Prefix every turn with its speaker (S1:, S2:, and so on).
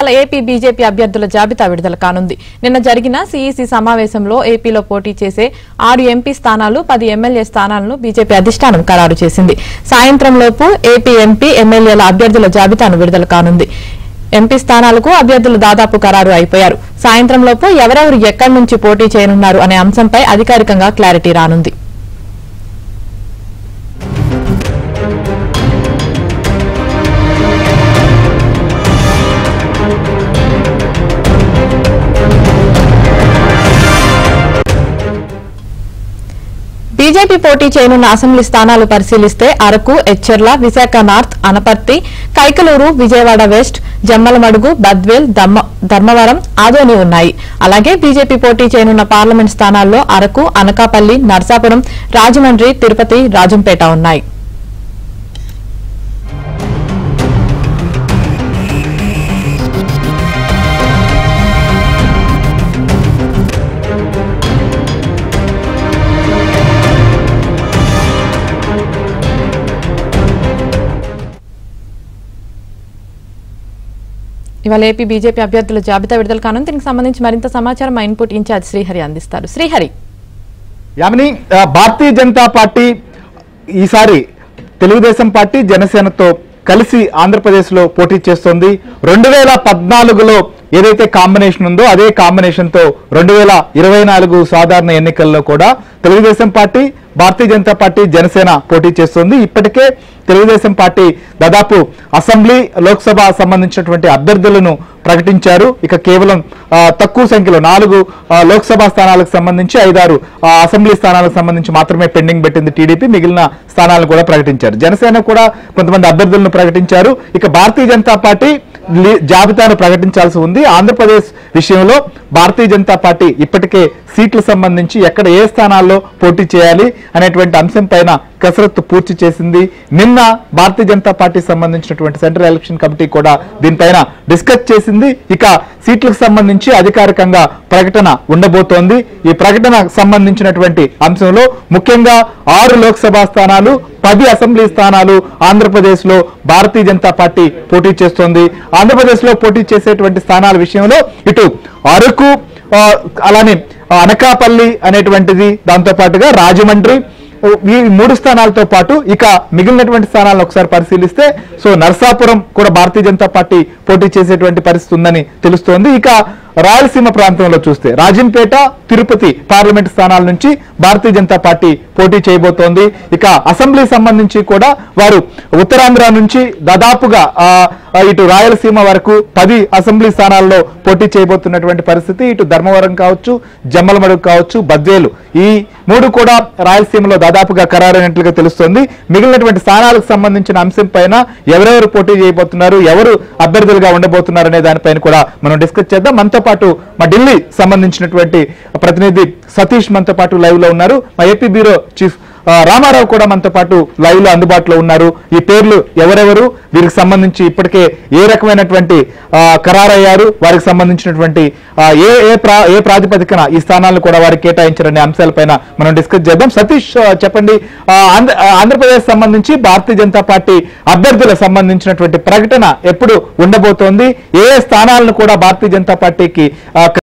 S1: ఇవాళ AP BJP అభ్యర్థుల జాబితా విడుదల కానుంది నిన్న జరిగిన సీఈసీ సమావేశంలో ఏపీలో పోటీ చేసే ఆరు ఎంపీ స్థానాలు పది ఎమ్మెల్యే స్థానాలను బీజేపీ అధిష్టానం ఖరారు చేసింది సాయంత్రంలోపు ఏపీ ఎంపీ ఎమ్మెల్యేల అభ్యర్థుల జాబితాను విడుదల కానుంది ఎంపీ స్థానాలకు అభ్యర్థులు దాదాపు ఖరారు అయిపోయారు సాయంత్రంలోపు ఎవరెవరు ఎక్కడి నుంచి పోటీ చేయనున్నారు అనే అంశంపై అధికారికంగా క్లారిటీ రానుంది బీజేపీ పోటీ చేయనున్న అసెంబ్లీ స్థానాలు పరిశీలిస్తే అరకు ఎచ్చెర్ల విశాఖ నార్త్ అనపర్తి కైకలూరు విజయవాడ వెస్ట్ జమ్మలమడుగు బద్వేల్ దమ్మ- ధర్మవరం ఆదోని ఉన్నాయి అలాగే బీజేపీ పోటీ చేయనున్న పార్లమెంట్ స్థానాల్లో అరకు అనకాపల్లి నర్సాపురం రాజమండ్రి తిరుపతి రాజంపేట ఉన్నాయి ఇవాళ ఏపీ బీజేపీ అభ్యర్థుల జాబితా విడుదల కానుంది దీనికి సంబంధించి మరింత సమాచారం మా ఇన్పుట్ ఇన్ఛార్జ్ శ్రీహరి అందిస్తారు శ్రీహరి
S2: యామిని ఆ, భారతీయ జనతా పార్టీ ఈసారి తెలుగుదేశం పార్టీ జనసేనతో కలిసి ఆంధ్రప్రదేశ్లో పోటీ చేస్తోంది రెండు వేల పద్నాలుగులో ఏదైతే కాంబినేషన్ ఉందో అదే కాంబినేషన్తో రెండు వేల ఇరవై నాలుగు సాధారణ ఎన్నికల్లో కూడా తెలుగుదేశం పార్టీ భారతీయ జనతా పార్టీ జనసేన పోటీ చేస్తోంది ఇప్పటికే తెలుగుదేశం పార్టీ దాదాపు అసెంబ్లీ లోక్సభ సంబంధించినటువంటి అభ్యర్థులను ప్రకటించారు ఇక కేవలం ఆ, తక్కువ సంఖ్యలో నాలుగు ఆ, లోక్సభ స్థానాలకు సంబంధించి ఐదారు ఆ, అసెంబ్లీ స్థానాలకు సంబంధించి మాత్రమే పెండింగ్ పెట్టింది టీడీపీ మిగిలిన స్థానాలను కూడా ప్రకటించారు జనసేన కూడా కొంతమంది అభ్యర్థులను ప్రకటించారు ఇక భారతీయ జనతా పార్టీ లి- జాబితాను ప్రకటించాల్సి ఉంది ఆంధ్రప్రదేశ్ విషయంలో భారతీయ జనతా పార్టీ ఇప్పటికే సీట్లు సంబంధించి ఎక్కడ ఏ స్థానాల్లో పోటీ చేయాలి అనేటువంటి అంశం పైన కసరత్తు పూర్తి చేసింది నిన్న భారతీయ జనతా పార్టీ సంబంధించినటువంటి సెంట్రల్ ఎలక్షన్ కమిటీ కూడా దీనిపైన డిస్కస్ చేసింది ఇక సీట్లకు సంబంధించి అధికారికంగా ప్రకటన ఉండబోతోంది ఈ ప్రకటన సంబంధించినటువంటి అంశంలో ముఖ్యంగా ఆరు లోక్సభ స్థానాలు పది అసెంబ్లీ స్థానాలు ఆంధ్రప్రదేశ్ లో భారతీయ జనతా పార్టీ పోటీ చేస్తోంది ఆంధ్రప్రదేశ్ లో పోటీ చేసేటువంటి స్థానాల విషయంలో ఇటు అరకు ఆ, అలానే ఆ, అనకాపల్లి అనేటువంటిది దాంతో పాటుగా రాజమండ్రి ఈ మూడు స్థానాలతో పాటు ఇక మిగిలినటువంటి స్థానాలను ఒకసారి పరిశీలిస్తే సో నర్సాపురం కూడా భారతీయ జనతా పార్టీ పోటీ చేసేటువంటి పరిస్థితి ఉందని తెలుస్తోంది ఇక రాయలసీమ ప్రాంతంలో చూస్తే రాజంపేట తిరుపతి పార్లమెంట్ స్థానాల నుంచి భారతీయ జనతా పార్టీ పోటీ చేయబోతోంది ఇక అసెంబ్లీ సంబంధించి కూడా వారు ఉత్తరాంధ్ర నుంచి దాదాపుగా ఆ, ఆ, ఇటు రాయలసీమ వరకు పది అసెంబ్లీ స్థానాల్లో పోటీ చేయబోతున్నటువంటి పరిస్థితి ఇటు ధర్మవరం కావచ్చు జమ్మలమడుగు కావచ్చు బద్వేలు ఈ మూడు కూడా రాయలసీమలో దాదాపుగా ఖరారైనట్లుగా తెలుస్తోంది మిగిలినటువంటి స్థానాలకు సంబంధించిన అంశం పైన ఎవరెవరు పోటీ చేయబోతున్నారు ఎవరు అభ్యర్థులుగా ఉండబోతున్నారు అనే దానిపైన కూడా మనం డిస్కస్ చేద్దాం మనతో పాటు మా ఢిల్లీ సంబంధించినటువంటి ప్రతినిధి సతీష్ మనతో పాటు లైవ్ లో ఉన్నారు మా ఏపీ బ్యూరో చీఫ్ ఆ, రామారావు కూడా మనతో పాటు లైవ్ లో అందుబాటులో ఉన్నారు ఈ పేర్లు ఎవరెవరు వీరికి సంబంధించి ఇప్పటికే ఏ రకమైనటువంటి ఆ, ఖరారయ్యారు వారికి సంబంధించినటువంటి ఆ, ఏ ఏ ప్రా ఏ ప్రాతిపదికన ఈ స్థానాలను కూడా వారికి కేటాయించారనే అంశాలపైన మనం డిస్కస్ చేద్దాం సతీష్ ఆ, చెప్పండి ఆ, ఆంధ్ర- ఆ, ఆంధ్రప్రదేశ్ సంబంధించి భారతీయ జనతా పార్టీ అభ్యర్థులకు సంబంధించినటువంటి ప్రకటన ఎప్పుడు ఉండబోతోంది ఏ ఏ స్థానాలను కూడా భారతీయ జనతా పార్టీకి ఆ,